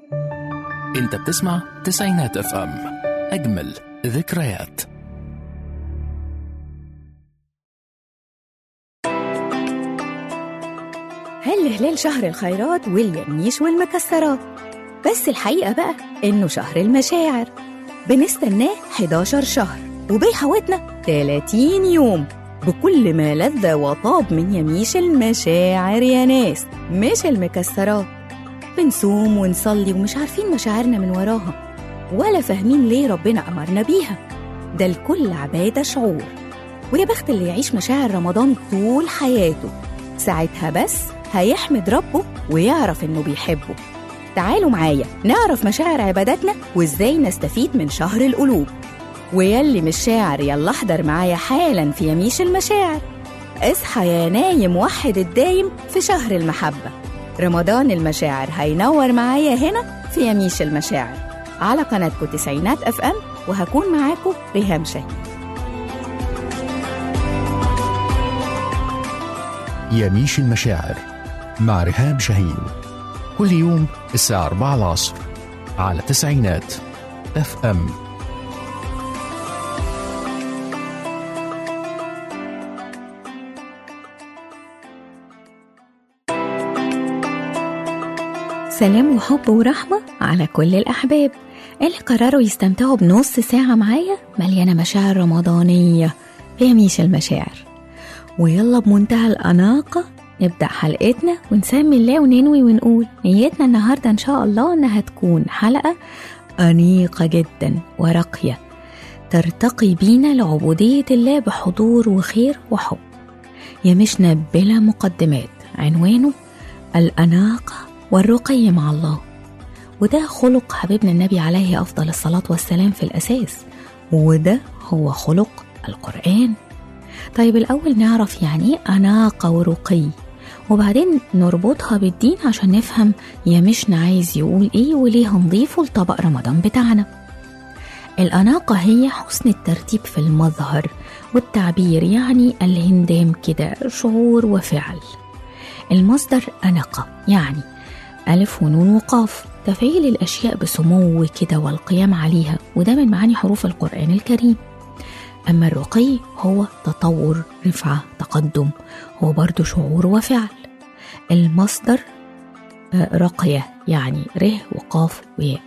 انت بتسمع تسعينات اف ام اجمل ذكريات هل هلال شهر الخيرات واليميش والمكسرات بس الحقيقة بقى إنه شهر المشاعر بنستناه 11 شهر وبيحوطنا 30 يوم بكل ما لذ وطاب من يميش المشاعر يا ناس مش المكسرات بنصوم ونصلي ومش عارفين مشاعرنا من وراها ولا فاهمين ليه ربنا أمرنا بيها ده الكل عبادة شعور ويا بخت اللي يعيش مشاعر رمضان طول حياته ساعتها بس هيحمد ربه ويعرف إنه بيحبه تعالوا معايا نعرف مشاعر عباداتنا وإزاي نستفيد من شهر القلوب ويلي مش شاعر يلا احضر معايا حالا في يميش المشاعر اصحى يا نايم وحد الدايم في شهر المحبة رمضان المشاعر هينور معايا هنا في يميش المشاعر على قناتكم تسعينات اف ام وهكون معاكم ريهام شاهين يميش المشاعر مع رهام شاهين كل يوم الساعة 4 العصر على تسعينات اف ام سلام وحب ورحمة على كل الأحباب اللي قرروا يستمتعوا بنص ساعة معايا مليانة مشاعر رمضانية في يميش المشاعر ويلا بمنتهى الأناقة نبدأ حلقتنا ونسمي الله وننوي ونقول نيتنا النهاردة إن شاء الله إنها تكون حلقة أنيقة جدا ورقية ترتقي بينا لعبودية الله بحضور وخير وحب يمشنا بلا مقدمات عنوانه الأناقة والرقي مع الله وده خلق حبيبنا النبي عليه أفضل الصلاة والسلام في الأساس وده هو خلق القرآن طيب الأول نعرف يعني إيه أناقة ورقي وبعدين نربطها بالدين عشان نفهم يمشنا عايز يقول إيه وليه هنضيفه لطبق رمضان بتاعنا الأناقة هي حسن الترتيب في المظهر والتعبير يعني الهندام كده شعور وفعل المصدر أنقة يعني ألف ونون وقاف تفعيل الأشياء بسمو كده والقيام عليها وده من معاني حروف القرآن الكريم أما الرقي هو تطور رفعة تقدم هو برضو شعور وفعل المصدر آه، رقية يعني ره وقاف وياء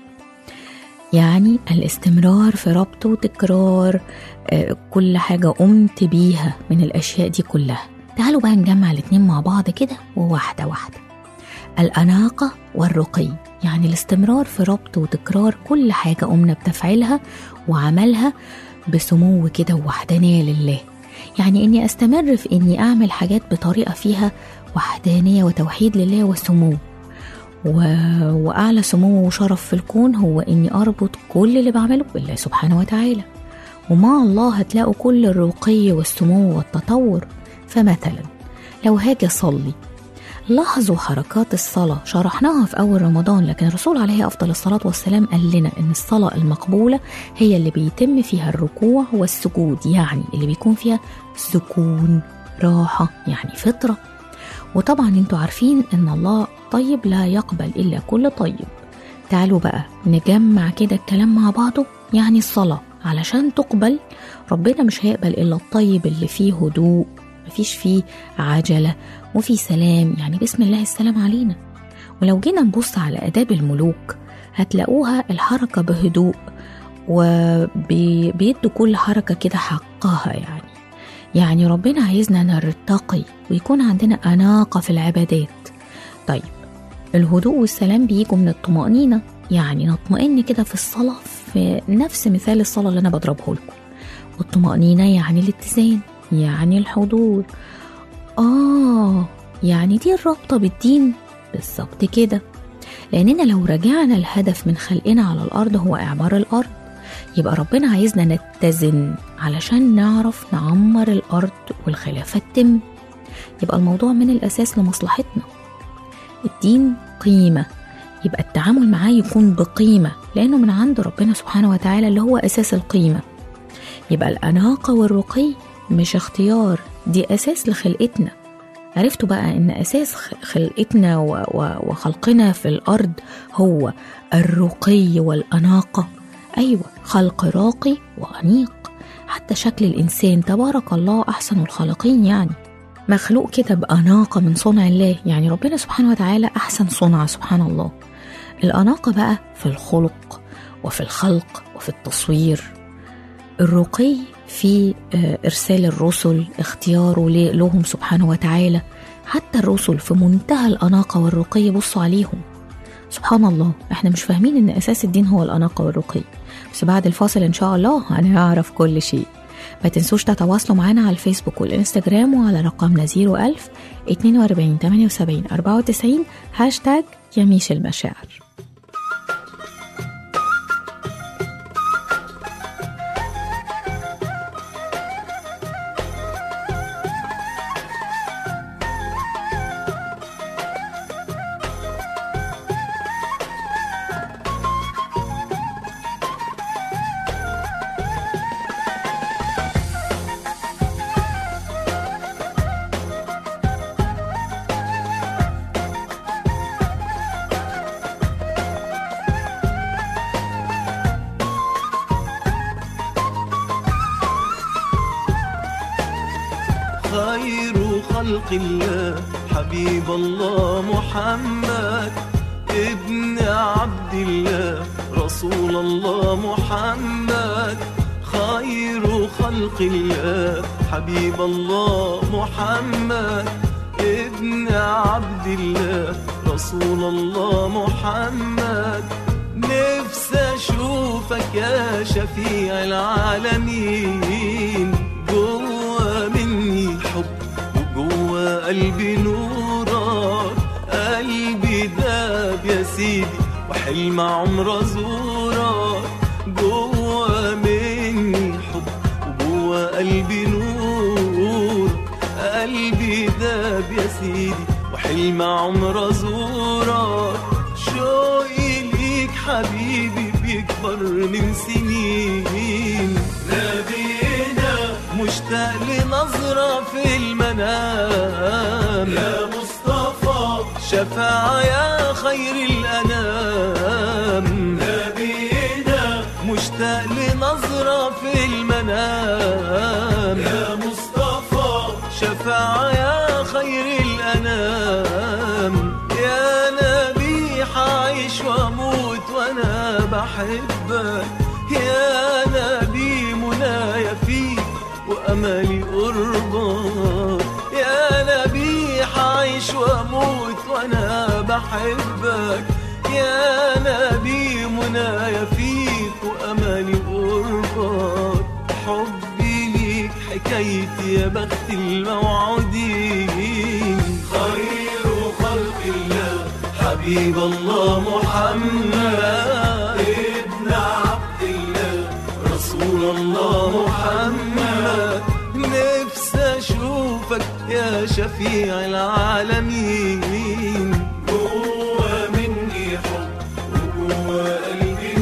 يعني الاستمرار في ربط وتكرار آه، كل حاجة قمت بيها من الأشياء دي كلها تعالوا بقى نجمع الاتنين مع بعض كده وواحدة واحدة الأناقة والرقي يعني الاستمرار في ربط وتكرار كل حاجة قمنا بتفعيلها وعملها بسمو كده ووحدانية لله يعني إني أستمر في إني أعمل حاجات بطريقة فيها وحدانية وتوحيد لله وسمو و... وأعلى سمو وشرف في الكون هو إني أربط كل اللي بعمله بالله سبحانه وتعالى ومع الله هتلاقوا كل الرقي والسمو والتطور فمثلا لو هاجي أصلي لاحظوا حركات الصلاة شرحناها في أول رمضان لكن الرسول عليه أفضل الصلاة والسلام قال لنا إن الصلاة المقبولة هي اللي بيتم فيها الركوع والسجود يعني اللي بيكون فيها سكون راحة يعني فطرة وطبعا انتوا عارفين إن الله طيب لا يقبل إلا كل طيب تعالوا بقى نجمع كده الكلام مع بعضه يعني الصلاة علشان تقبل ربنا مش هيقبل إلا الطيب اللي فيه هدوء مفيش فيه عجلة وفي سلام يعني بسم الله السلام علينا ولو جينا نبص على آداب الملوك هتلاقوها الحركة بهدوء وبيدوا كل حركة كده حقها يعني يعني ربنا عايزنا نرتقي ويكون عندنا أناقة في العبادات طيب الهدوء والسلام بيجوا من الطمأنينة يعني نطمئن كده في الصلاة في نفس مثال الصلاة اللي أنا بضربه لكم والطمأنينة يعني الاتزان يعني الحضور آه يعني دي الرابطة بالدين بالظبط كده لأننا لو رجعنا الهدف من خلقنا على الأرض هو إعمار الأرض يبقى ربنا عايزنا نتزن علشان نعرف نعمر الأرض والخلافة تتم يبقى الموضوع من الأساس لمصلحتنا الدين قيمة يبقى التعامل معاه يكون بقيمة لأنه من عند ربنا سبحانه وتعالى اللي هو أساس القيمة يبقى الأناقة والرقي مش اختيار دي أساس لخلقتنا عرفتوا بقى ان اساس خلقتنا وخلقنا في الارض هو الرقي والاناقه ايوه خلق راقي وانيق حتى شكل الانسان تبارك الله احسن الخالقين يعني مخلوق كده باناقه من صنع الله يعني ربنا سبحانه وتعالى احسن صنع سبحان الله الاناقه بقى في الخلق وفي الخلق وفي التصوير الرقي في إرسال الرسل اختياره لهم سبحانه وتعالى حتى الرسل في منتهى الأناقة والرقي بصوا عليهم سبحان الله احنا مش فاهمين ان اساس الدين هو الاناقه والرقي بس بعد الفاصل ان شاء الله هنعرف كل شيء ما تنسوش تتواصلوا معنا على الفيسبوك والانستجرام وعلى رقمنا 01000 42 78 94 هاشتاج يميش المشاعر خير خلق الله حبيب الله محمد ابن عبد الله رسول الله محمد خير خلق الله حبيب الله محمد ابن عبد الله رسول الله محمد نفسي اشوفك يا شفيع العالمين جوا مني حب وجوا قلبي نورك قلبي داب يا سيدي وحلم عمر ازورك جوا مني حب وجوا قلبي نور قلبي داب يا سيدي وحلم عمر ازورك شوقي ليك حبيبي بيكبر من سنين نبينا مشتاق لنظرة في المنام يا مصطفى شفاعة يا خير الأنام نبينا مشتاق لنظرة في المنام يا مصطفى شفاعة يا خير الأنام يا نبي حعيش واموت وانا بحبك يا نبي منايا فيك واملي قربك يا نبي حعيش واموت وانا بحبك يا نبي منايا فيك واملي قربك حبي ليك حكايتي يا بخت الموعودين خير خلق الله حبيب الله محمد ابن عبد الله رسول الله محمد نفسي اشوفك يا شفيع العالمين جوا مني حب وجوا قلبي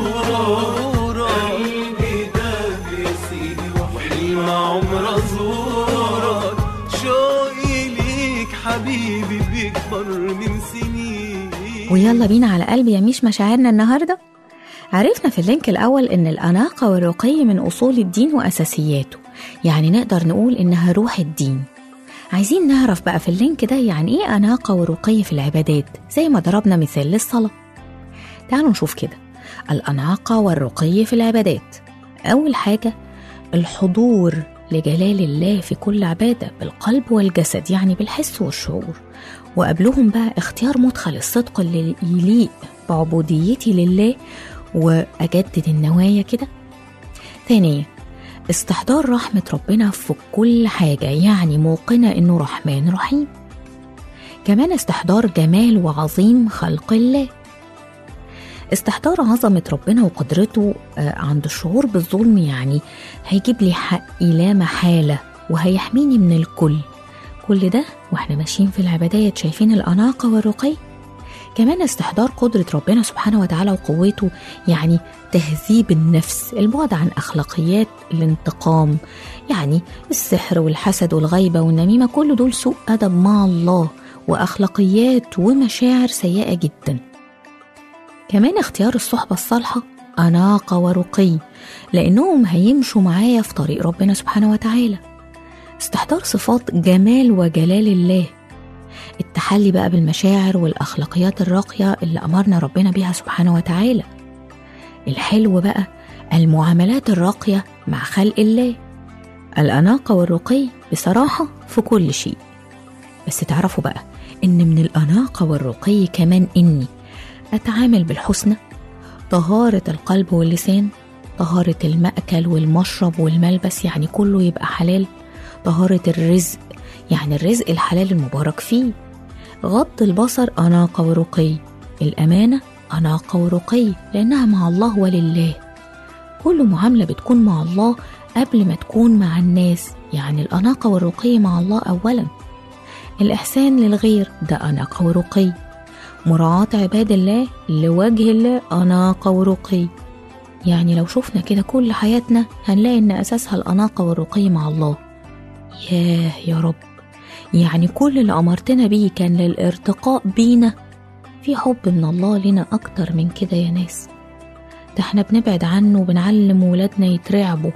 نور قلبي داب يا سيدي وحلم عمر ازورك شوقي ليك حبيبي بيكبر من سنين ويلا بينا على قلب يميش مشاعرنا النهارده عرفنا في اللينك الأول إن الأناقة والرقي من أصول الدين وأساسياته يعني نقدر نقول إنها روح الدين عايزين نعرف بقى في اللينك ده يعني إيه أناقة ورقي في العبادات زي ما ضربنا مثال للصلاة تعالوا نشوف كده الأناقة والرقي في العبادات أول حاجة الحضور لجلال الله في كل عبادة بالقلب والجسد يعني بالحس والشعور وقبلهم بقى اختيار مدخل الصدق اللي يليق بعبوديتي لله وأجدد النوايا كده ثانيا استحضار رحمة ربنا في كل حاجة يعني موقنة إنه رحمن رحيم كمان استحضار جمال وعظيم خلق الله استحضار عظمة ربنا وقدرته عند الشعور بالظلم يعني هيجيب لي حقي لا محالة وهيحميني من الكل كل ده واحنا ماشيين في العبادات شايفين الأناقة والرقي كمان استحضار قدرة ربنا سبحانه وتعالى وقوته يعني تهذيب النفس البعد عن أخلاقيات الانتقام يعني السحر والحسد والغيبة والنميمة كل دول سوء أدب مع الله وأخلاقيات ومشاعر سيئة جدا كمان اختيار الصحبة الصالحة أناقة ورقي لأنهم هيمشوا معايا في طريق ربنا سبحانه وتعالى استحضار صفات جمال وجلال الله التحلي بقى بالمشاعر والأخلاقيات الراقية اللي أمرنا ربنا بيها سبحانه وتعالى الحلو بقى المعاملات الراقية مع خلق الله الأناقة والرقي بصراحة في كل شيء بس تعرفوا بقى إن من الأناقة والرقي كمان إني أتعامل بالحسنى طهارة القلب واللسان طهارة المأكل والمشرب والملبس يعني كله يبقى حلال طهارة الرزق يعني الرزق الحلال المبارك فيه غض البصر أناقة ورقي الأمانة أناقة ورقي لأنها مع الله ولله كل معاملة بتكون مع الله قبل ما تكون مع الناس يعني الأناقة والرقي مع الله أولا الإحسان للغير ده أناقة ورقي مراعاة عباد الله لوجه الله أناقة ورقي يعني لو شفنا كده كل حياتنا هنلاقي إن أساسها الأناقة والرقي مع الله ياه يا رب يعني كل اللي أمرتنا بيه كان للارتقاء بينا في حب من الله لنا أكتر من كده يا ناس ده احنا بنبعد عنه وبنعلم ولادنا يترعبوا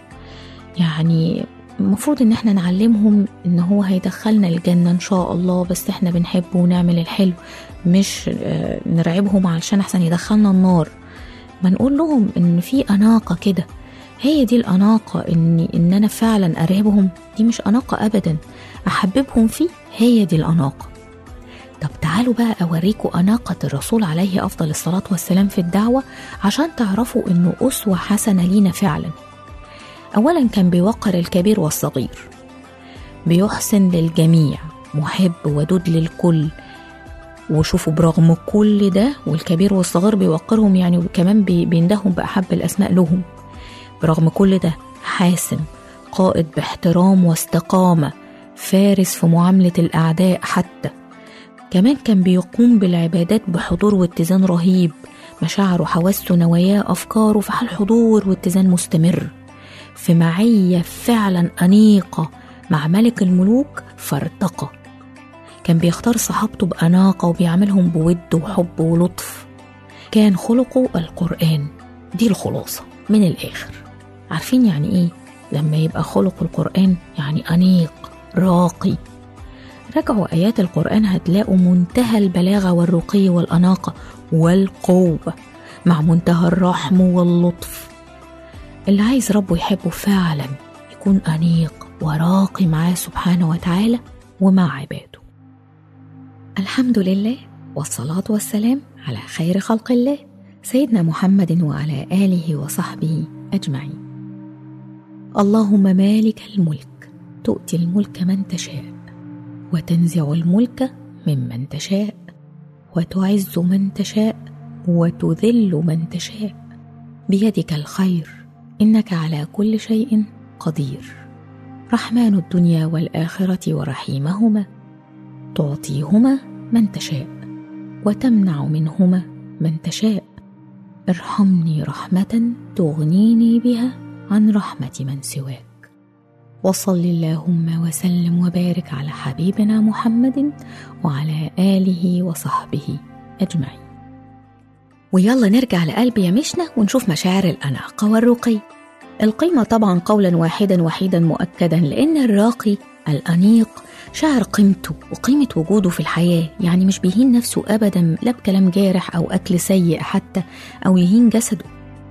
يعني المفروض ان احنا نعلمهم ان هو هيدخلنا الجنة ان شاء الله بس احنا بنحبه ونعمل الحلو مش آه، نرعبهم علشان احسن يدخلنا النار ما نقول لهم ان في اناقة كده هي دي الاناقة ان ان انا فعلا ارهبهم دي مش اناقة ابدا احببهم فيه هي دي الاناقة طب تعالوا بقى اوريكم اناقة الرسول عليه افضل الصلاة والسلام في الدعوة عشان تعرفوا انه اسوة حسنة لينا فعلا اولا كان بيوقر الكبير والصغير بيحسن للجميع محب ودود للكل وشوفوا برغم كل ده والكبير والصغير بيوقرهم يعني وكمان بي- بيندههم بأحب الأسماء لهم برغم كل ده حاسم قائد باحترام واستقامة فارس في معاملة الأعداء حتى كمان كان بيقوم بالعبادات بحضور واتزان رهيب مشاعره حواسه نواياه أفكاره في حال حضور واتزان مستمر في معية فعلا أنيقة مع ملك الملوك فارتقى كان بيختار صحابته بأناقة وبيعملهم بود وحب ولطف كان خلقه القرآن دي الخلاصة من الآخر عارفين يعني إيه لما يبقى خلق القرآن يعني أنيق راقي راجعوا آيات القرآن هتلاقوا منتهى البلاغة والرقي والأناقة والقوة مع منتهى الرحم واللطف اللي عايز ربه يحبه فعلا يكون أنيق وراقي معاه سبحانه وتعالى ومع عباده الحمد لله والصلاة والسلام على خير خلق الله سيدنا محمد وعلى آله وصحبه أجمعين اللهم مالك الملك تؤتي الملك من تشاء وتنزع الملك ممن تشاء وتعز من تشاء وتذل من تشاء بيدك الخير انك على كل شيء قدير رحمن الدنيا والاخره ورحيمهما تعطيهما من تشاء وتمنع منهما من تشاء ارحمني رحمه تغنيني بها عن رحمه من سواك وصل اللهم وسلم وبارك على حبيبنا محمد وعلى اله وصحبه اجمعين ويلا نرجع لقلب يمشنا ونشوف مشاعر الأناقة والرقي القيمة طبعا قولا واحدا وحيدا مؤكدا لأن الراقي الأنيق شعر قيمته وقيمة وجوده في الحياة يعني مش بيهين نفسه أبدا لا بكلام جارح أو أكل سيء حتى أو يهين جسده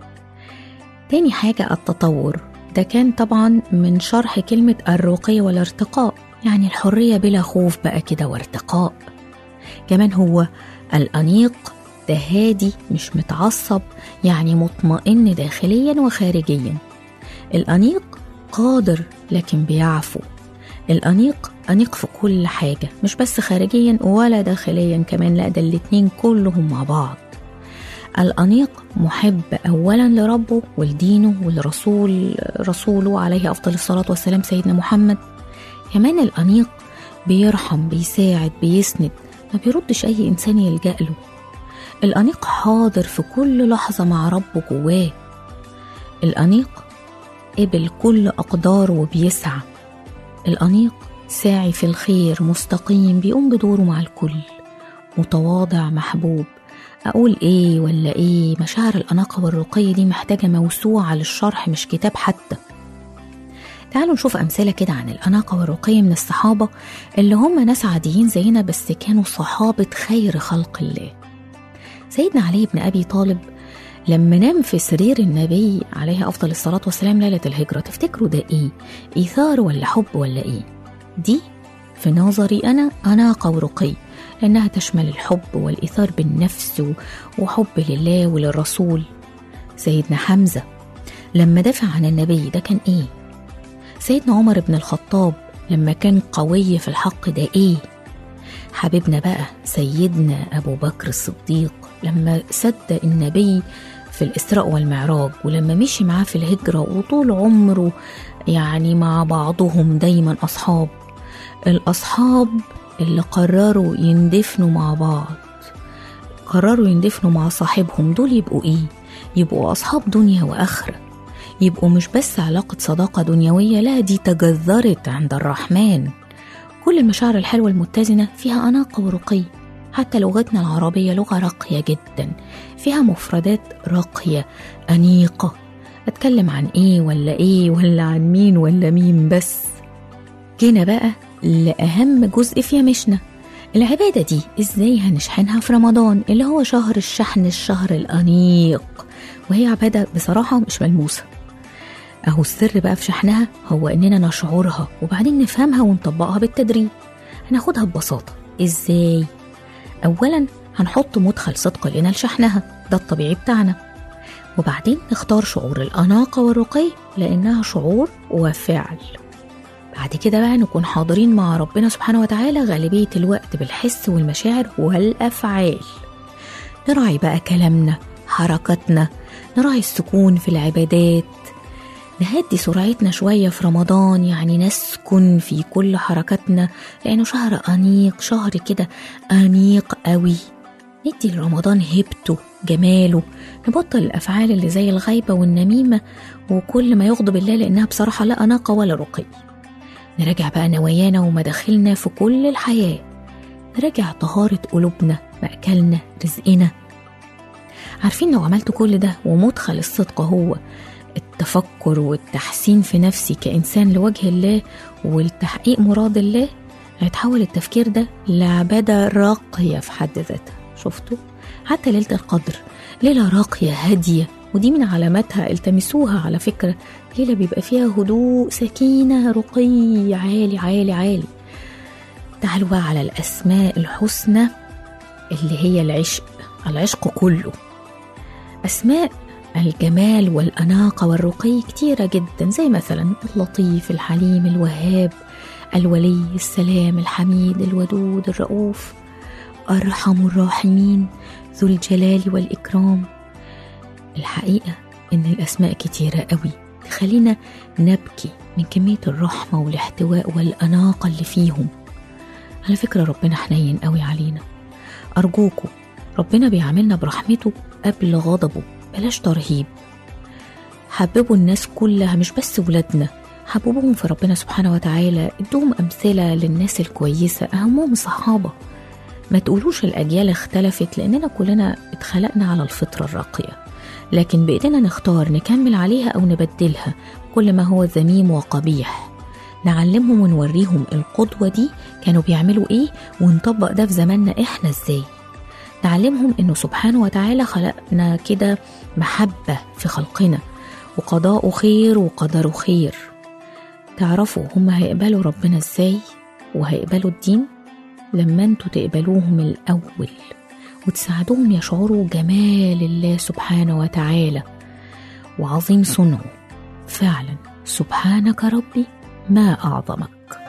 تاني حاجة التطور ده كان طبعا من شرح كلمة الرقي والارتقاء يعني الحرية بلا خوف بقى كده وارتقاء كمان هو الأنيق ده هادي مش متعصب يعني مطمئن داخليا وخارجيا الأنيق قادر لكن بيعفو الأنيق أنيق في كل حاجة مش بس خارجيا ولا داخليا كمان لا ده الاتنين كلهم مع بعض الأنيق محب أولا لربه ولدينه ولرسول رسوله عليه أفضل الصلاة والسلام سيدنا محمد كمان الأنيق بيرحم بيساعد بيسند ما بيردش أي إنسان يلجأ له الأنيق حاضر في كل لحظة مع ربه جواه الأنيق قبل كل أقداره وبيسعى الأنيق ساعي في الخير مستقيم بيقوم بدوره مع الكل متواضع محبوب أقول إيه ولا إيه مشاعر الأناقة والرقي دي محتاجة موسوعة للشرح مش كتاب حتى تعالوا نشوف أمثلة كده عن الأناقة والرقي من الصحابة اللي هم ناس عاديين زينا بس كانوا صحابة خير خلق الله سيدنا علي بن أبي طالب لما نام في سرير النبي عليه أفضل الصلاة والسلام ليلة الهجرة تفتكروا ده إيه؟ إيثار ولا حب ولا إيه؟ دي في نظري أنا أناقة ورقي لأنها تشمل الحب والإيثار بالنفس و- وحب لله وللرسول سيدنا حمزة لما دافع عن النبي ده كان إيه؟ سيدنا عمر بن الخطاب لما كان قوي في الحق ده إيه؟ حبيبنا بقى سيدنا أبو بكر الصديق لما صدق النبي في الإسراء والمعراج ولما مشي معاه في الهجرة وطول عمره يعني مع بعضهم دايما أصحاب الأصحاب اللي قرروا يندفنوا مع بعض قرروا يندفنوا مع صاحبهم دول يبقوا إيه؟ يبقوا أصحاب دنيا وآخرة يبقوا مش بس علاقة صداقة دنيوية لا دي تجذرت عند الرحمن كل المشاعر الحلوة المتزنة فيها أناقة ورقي حتى لغتنا العربية لغة راقية جدا فيها مفردات راقية أنيقة أتكلم عن إيه ولا إيه ولا عن مين ولا مين بس جينا بقى لأهم جزء في يمشنا العبادة دي إزاي هنشحنها في رمضان اللي هو شهر الشحن الشهر الأنيق وهي عبادة بصراحة مش ملموسة أهو السر بقى في شحنها هو إننا نشعرها وبعدين نفهمها ونطبقها بالتدريج هناخدها ببساطة إزاي؟ أولا هنحط مدخل صدق لنا لشحنها ده الطبيعي بتاعنا وبعدين نختار شعور الأناقة والرقي لأنها شعور وفعل بعد كده بقى نكون حاضرين مع ربنا سبحانه وتعالى غالبية الوقت بالحس والمشاعر والأفعال نراعي بقى كلامنا حركاتنا نراعي السكون في العبادات نهدي سرعتنا شوية في رمضان يعني نسكن في كل حركاتنا لأنه شهر أنيق شهر كده أنيق قوي ندي لرمضان هيبته جماله نبطل الأفعال اللي زي الغيبة والنميمة وكل ما يغضب الله لأنها بصراحة لا أناقة ولا رقي نراجع بقى نوايانا ومداخلنا في كل الحياة نراجع طهارة قلوبنا مأكلنا رزقنا عارفين لو عملت كل ده ومدخل الصدق هو التفكر والتحسين في نفسي كإنسان لوجه الله والتحقيق مراد الله هيتحول التفكير ده لعبادة راقية في حد ذاتها شفتوا؟ حتى ليلة القدر ليلة راقية هادية ودي من علاماتها التمسوها على فكرة ليلة بيبقى فيها هدوء سكينة رقي عالي عالي عالي تعالوا بقى على الأسماء الحسنى اللي هي العشق العشق كله أسماء الجمال والأناقة والرقي كتيرة جدا زي مثلا اللطيف الحليم الوهاب الولي السلام الحميد الودود الرؤوف أرحم الراحمين ذو الجلال والإكرام الحقيقة إن الأسماء كتيرة قوي تخلينا نبكي من كمية الرحمة والاحتواء والأناقة اللي فيهم على فكرة ربنا حنين قوي علينا أرجوكوا ربنا بيعاملنا برحمته قبل غضبه بلاش ترهيب حببوا الناس كلها مش بس ولادنا حببوهم في ربنا سبحانه وتعالى ادوهم أمثلة للناس الكويسة أهمهم الصحابة ما تقولوش الأجيال اختلفت لأننا كلنا اتخلقنا على الفطرة الراقية لكن بإيدينا نختار نكمل عليها أو نبدلها كل ما هو ذميم وقبيح نعلمهم ونوريهم القدوة دي كانوا بيعملوا إيه ونطبق ده في زماننا إحنا إزاي نعلمهم إنه سبحانه وتعالى خلقنا كده محبة في خلقنا وقضاء خير وقدر خير تعرفوا هم هيقبلوا ربنا إزاي وهيقبلوا الدين لما انتوا تقبلوهم الأول وتساعدوهم يشعروا جمال الله سبحانه وتعالى وعظيم صنعه فعلا سبحانك ربي ما أعظمك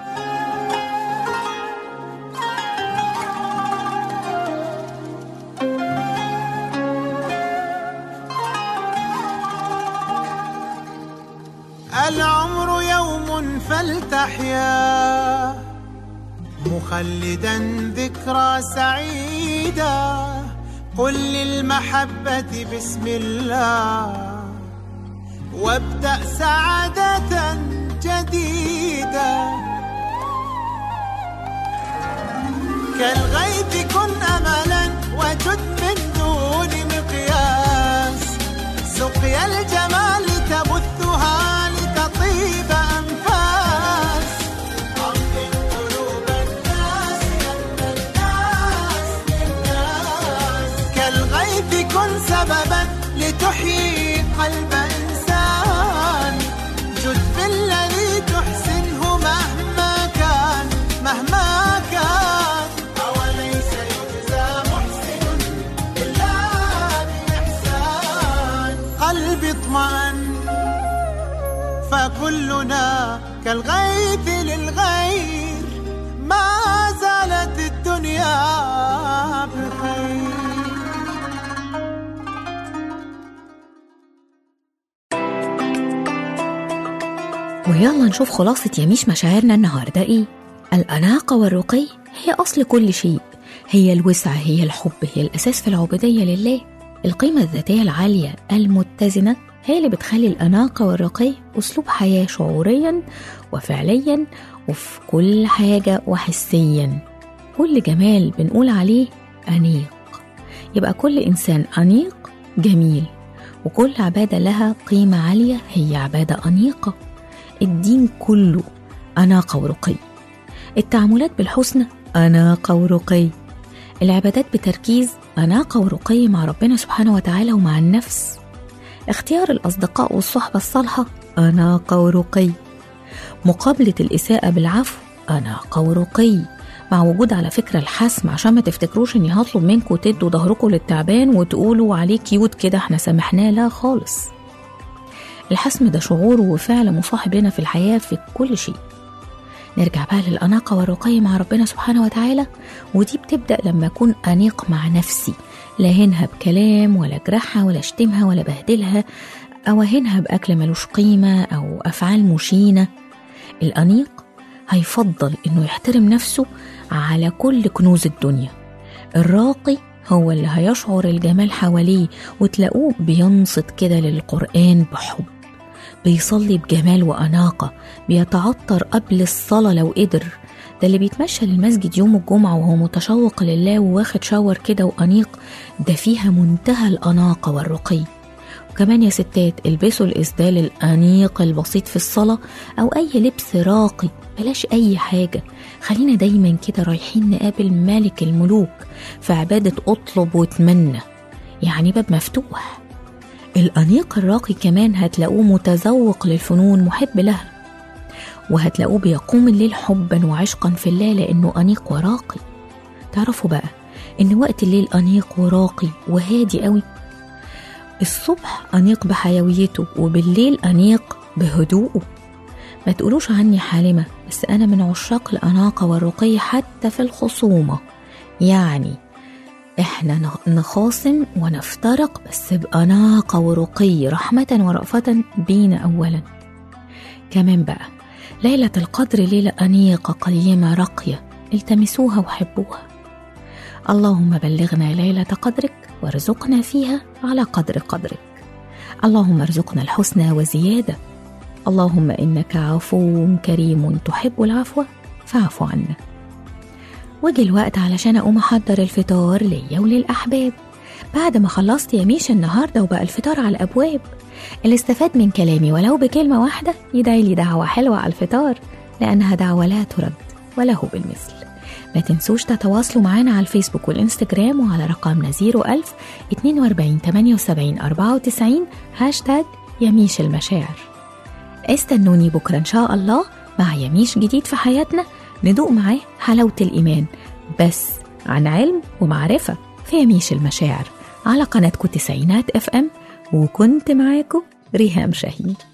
العمر يوم فلتحيا مخلدا ذكرى سعيدة قل للمحبة بسم الله وابدأ سعادة جديدة كالغيث كن أملا وجد من دون مقياس سقيا الجمال تبثها لتطيب أنفاس عظم قلوب الناس لأن الناس للناس كالغيث كن سببا لتحيي قلب إنسان جد بالذي تحسنه مهما كان مهما كان أوليس يجزى محسن إلا بإحسان قلبي اطمأن فكلنا كالغيث للغير ما زالت الدنيا بخير ويلا نشوف خلاصة يميش مشاعرنا النهاردة إيه الأناقة والرقي هي أصل كل شيء هي الوسع هي الحب هي الأساس في العبودية لله القيمة الذاتية العالية المتزنة هي اللي بتخلي الأناقة والرقي أسلوب حياة شعوريا وفعليا وفي كل حاجة وحسيا كل جمال بنقول عليه أنيق يبقى كل إنسان أنيق جميل وكل عبادة لها قيمة عالية هي عبادة أنيقة الدين كله أناقة ورقي التعاملات بالحسنى أناقة ورقي العبادات بتركيز أناقة ورقي مع ربنا سبحانه وتعالى ومع النفس اختيار الأصدقاء والصحبة الصالحة أناقة ورقي مقابلة الإساءة بالعفو أناقة ورقي مع وجود على فكرة الحسم عشان ما تفتكروش اني هطلب منكم تدوا ظهركم للتعبان وتقولوا عليه كيوت كده احنا سامحناه لا خالص الحسم ده شعور وفعل مصاحب لنا في الحياة في كل شيء نرجع بقى للأناقة والرقي مع ربنا سبحانه وتعالى ودي بتبدأ لما أكون أنيق مع نفسي لا هنها بكلام ولا جرحها ولا اشتمها ولا بهدلها أو أهنها بأكل ملوش قيمة أو أفعال مشينة الأنيق هيفضل إنه يحترم نفسه على كل كنوز الدنيا الراقي هو اللي هيشعر الجمال حواليه وتلاقوه بينصت كده للقرآن بحب بيصلي بجمال وأناقة بيتعطر قبل الصلاة لو قدر ده اللي بيتمشى للمسجد يوم الجمعة وهو متشوق لله وواخد شاور كده وأنيق ده فيها منتهى الأناقة والرقي وكمان يا ستات البسوا الإسدال الأنيق البسيط في الصلاة أو أي لبس راقي بلاش أي حاجة خلينا دايما كده رايحين نقابل ملك الملوك في عبادة أطلب واتمنى يعني باب مفتوح الأنيق الراقي كمان هتلاقوه متذوق للفنون محب لها وهتلاقوه بيقوم الليل حبا وعشقا في الله لأنه أنيق وراقي تعرفوا بقى إن وقت الليل أنيق وراقي وهادي قوي الصبح أنيق بحيويته وبالليل أنيق بهدوءه ما تقولوش عني حالمة بس أنا من عشاق الأناقة والرقي حتى في الخصومة يعني إحنا نخاصم ونفترق بس بأناقة ورقي رحمة ورأفة بينا أولا كمان بقى ليلة القدر ليلة أنيقة قيمة راقية التمسوها وحبوها اللهم بلغنا ليلة قدرك وارزقنا فيها على قدر قدرك اللهم ارزقنا الحسنى وزيادة اللهم إنك عفو كريم تحب العفو فاعف عنا وجه الوقت علشان أقوم أحضر الفطار ليا وللأحباب بعد ما خلصت يا ميش النهاردة وبقى الفطار على الأبواب اللي استفاد من كلامي ولو بكلمة واحدة يدعي لي دعوة حلوة على الفطار لأنها دعوة لا ترد وله بالمثل ما تنسوش تتواصلوا معنا على الفيسبوك والإنستجرام وعلى رقمنا 01000 42 78 94 هاشتاج يميش المشاعر استنوني بكرة إن شاء الله مع يميش جديد في حياتنا ندوق معاه حلاوة الإيمان بس عن علم ومعرفة في يميش المشاعر على قناتكم تسعينات اف ام وكنت معاكم ريهام شاهين